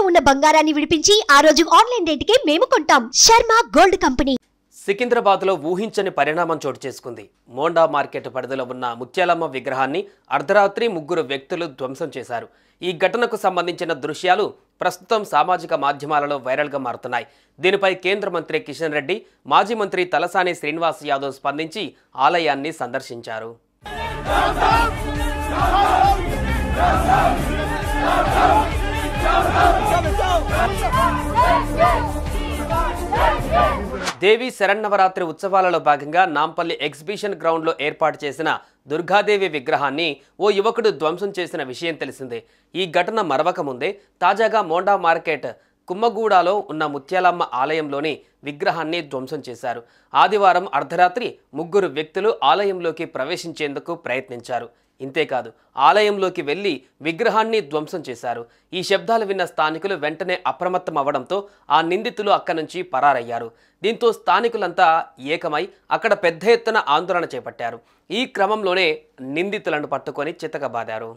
ఉన్న బంగారాన్ని విడిపించి ఆ రోజు ఆన్లైన్ రేటుకే మేము కొంటాం శర్మ గోల్డ్ కంపెనీ సికింద్రాబాద్లో ఊహించని పరిణామం చోటు చేసుకుంది మోండా మార్కెట్ పరిధిలో ఉన్న ముత్యాలమ్మ విగ్రహాన్ని అర్ధరాత్రి ముగ్గురు వ్యక్తులు ధ్వంసం చేశారు ఈ ఘటనకు సంబంధించిన దృశ్యాలు ప్రస్తుతం సామాజిక మాధ్యమాలలో వైరల్గా మారుతున్నాయి దీనిపై కేంద్ర మంత్రి కిషన్ రెడ్డి మాజీ మంత్రి తలసాని శ్రీనివాస్ యాదవ్ స్పందించి ఆలయాన్ని సందర్శించారు దేవి శరన్నవరాత్రి ఉత్సవాలలో భాగంగా నాంపల్లి ఎగ్జిబిషన్ గ్రౌండ్లో ఏర్పాటు చేసిన దుర్గాదేవి విగ్రహాన్ని ఓ యువకుడు ధ్వంసం చేసిన విషయం తెలిసిందే ఈ ఘటన మరవక ముందే తాజాగా మోండా మార్కెట్ కుమ్మగూడలో ఉన్న ముత్యాలమ్మ ఆలయంలోని విగ్రహాన్ని ధ్వంసం చేశారు ఆదివారం అర్ధరాత్రి ముగ్గురు వ్యక్తులు ఆలయంలోకి ప్రవేశించేందుకు ప్రయత్నించారు ఇంతేకాదు ఆలయంలోకి వెళ్లి విగ్రహాన్ని ధ్వంసం చేశారు ఈ శబ్దాలు విన్న స్థానికులు వెంటనే అప్రమత్తం అవ్వడంతో ఆ నిందితులు అక్కడి నుంచి పరారయ్యారు దీంతో స్థానికులంతా ఏకమై అక్కడ పెద్ద ఎత్తున ఆందోళన చేపట్టారు ఈ క్రమంలోనే నిందితులను పట్టుకొని చితకబాదారు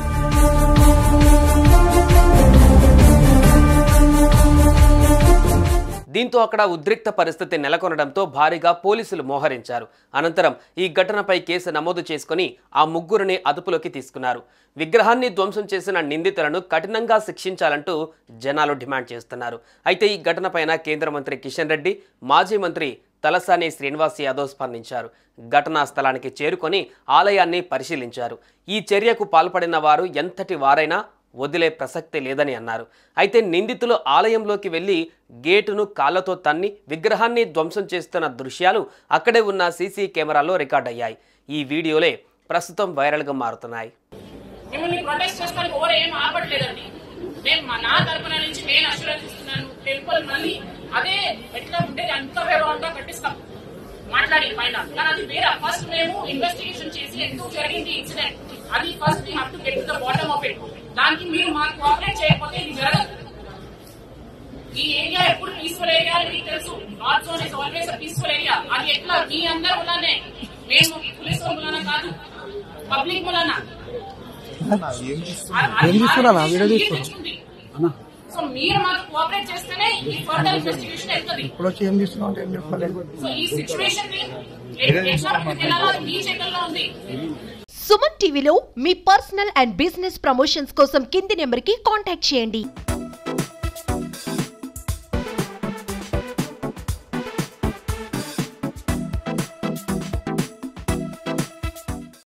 దీంతో అక్కడ ఉద్రిక్త పరిస్థితి నెలకొనడంతో భారీగా పోలీసులు మోహరించారు అనంతరం ఈ ఘటనపై కేసు నమోదు చేసుకుని ఆ ముగ్గురిని అదుపులోకి తీసుకున్నారు విగ్రహాన్ని ధ్వంసం చేసిన నిందితులను కఠినంగా శిక్షించాలంటూ జనాలు డిమాండ్ చేస్తున్నారు అయితే ఈ ఘటనపైన కేంద్ర మంత్రి కిషన్ రెడ్డి మాజీ మంత్రి తలసాని శ్రీనివాస్ యాదవ్ స్పందించారు ఘటనా స్థలానికి చేరుకొని ఆలయాన్ని పరిశీలించారు ఈ చర్యకు పాల్పడిన వారు ఎంతటి వారైనా వదిలే ప్రసక్తి లేదని అన్నారు అయితే నిందితులు ఆలయంలోకి వెళ్లి గేటును కాళ్లతో తన్ని విగ్రహాన్ని ధ్వంసం చేస్తున్న దృశ్యాలు అక్కడే ఉన్న సీసీ కెమెరాలో రికార్డయ్యాయి ఈ వీడియోలే ప్రస్తుతం వైరల్గా మారుతున్నాయి మిమ్మల్ని ప్రొటెస్ట్ చేసుకోవడానికి ఎవరు ఏం ఆపట్లేదండి నేను మా నా తరపున నుంచి నేను అష్యూరెన్స్ ఇస్తున్నాను టెంపుల్ మళ్ళీ అదే ఎట్లా ఉంటే అంత వేరే కట్టిస్తాం మాట్లాడి పైన కానీ అది వేరే ఫస్ట్ మేము ఇన్వెస్టిగేషన్ చేసి ఎందుకు జరిగింది ఇన్సిడెంట్ అది first we have to get the bottom of it దానికి మీరు మాకు కోఆపరేట్ చేయకపోతే ఇది జరగదు ఈ ఏరియా ఎప్పుడు పీస్ఫుల్ ఏరియా అని మీకు తెలుసు north zone is always peaceful area అది ఎట్లా మీ అందరి వల్లనే మేము పోలీస్ మూలన కాదు పబ్లిక్ మూలన ఏం తీసుకురా వీడియో తీసుకురా సో మీరు మాకు కోఆపరేట్ చేస్తేనే ఈ ఫర్దర్ ఇన్వెస్టిగేషన్ వెళ్తుంది ఇప్పుడు వచ్చి ఏం తీసుకున్నావు అంటే ఏం చెప్పలేదు సో ఈ సిచ్యువేషన్ ని ఎట్లా ముందుకెళ్ళాలో అది మీ చేతుల్లో ఉంది సుమన్ టీవీలో మీ పర్సనల్ అండ్ బిజినెస్ ప్రమోషన్స్ కోసం కింది నెంబర్కి కాంటాక్ట్ చేయండి